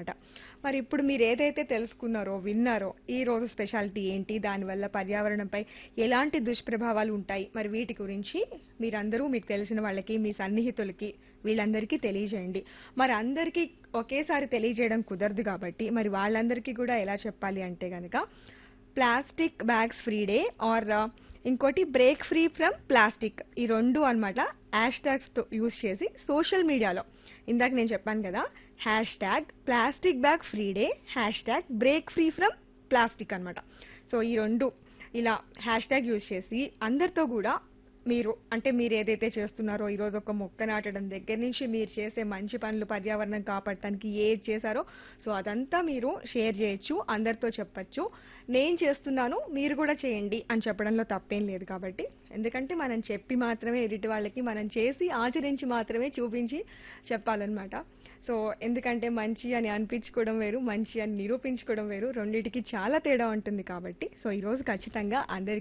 అనమాట మరి ఇప్పుడు మీరు ఏదైతే తెలుసుకున్నారో విన్నారో ఈ రోజు స్పెషాలిటీ ఏంటి దానివల్ల పర్యావరణంపై ఎలాంటి దుష్ప్రభావాలు ఉంటాయి మరి వీటి గురించి మీరందరూ మీకు తెలిసిన వాళ్ళకి మీ సన్నిహితులకి వీళ్ళందరికీ తెలియజేయండి మరి అందరికీ ఒకేసారి తెలియజేయడం కుదరదు కాబట్టి మరి వాళ్ళందరికీ కూడా ఎలా చెప్పాలి అంటే గనక plastic bags free day or ఇంకోటి బ్రేక్ ఫ్రీ ఫ్రమ్ ప్లాస్టిక్ ఈ రెండు అనమాట హ్యాష్ ట్యాగ్స్ తో యూజ్ చేసి సోషల్ మీడియాలో ఇందాక నేను చెప్పాను కదా hashtag plastic bag free day hashtag break free from plastic అనమాట సో ఈ రెండు ఇలా హ్యాష్ ట్యాగ్ యూజ్ చేసి అందరితో కూడా మీరు అంటే మీరు ఏదైతే చేస్తున్నారో ఈరోజు ఒక మొక్క నాటడం దగ్గర నుంచి మీరు చేసే మంచి పనులు పర్యావరణం కాపాడటానికి ఏది చేశారో సో అదంతా మీరు షేర్ చేయొచ్చు అందరితో చెప్పొచ్చు నేను చేస్తున్నాను మీరు కూడా చేయండి అని చెప్పడంలో తప్పేం లేదు కాబట్టి ఎందుకంటే మనం చెప్పి మాత్రమే ఎదుటి వాళ్ళకి మనం చేసి ఆచరించి మాత్రమే చూపించి చెప్పాలన్నమాట సో ఎందుకంటే మంచి అని అనిపించుకోవడం వేరు మంచి అని నిరూపించుకోవడం వేరు రెండింటికి చాలా తేడా ఉంటుంది కాబట్టి సో ఈరోజు ఖచ్చితంగా అందరికీ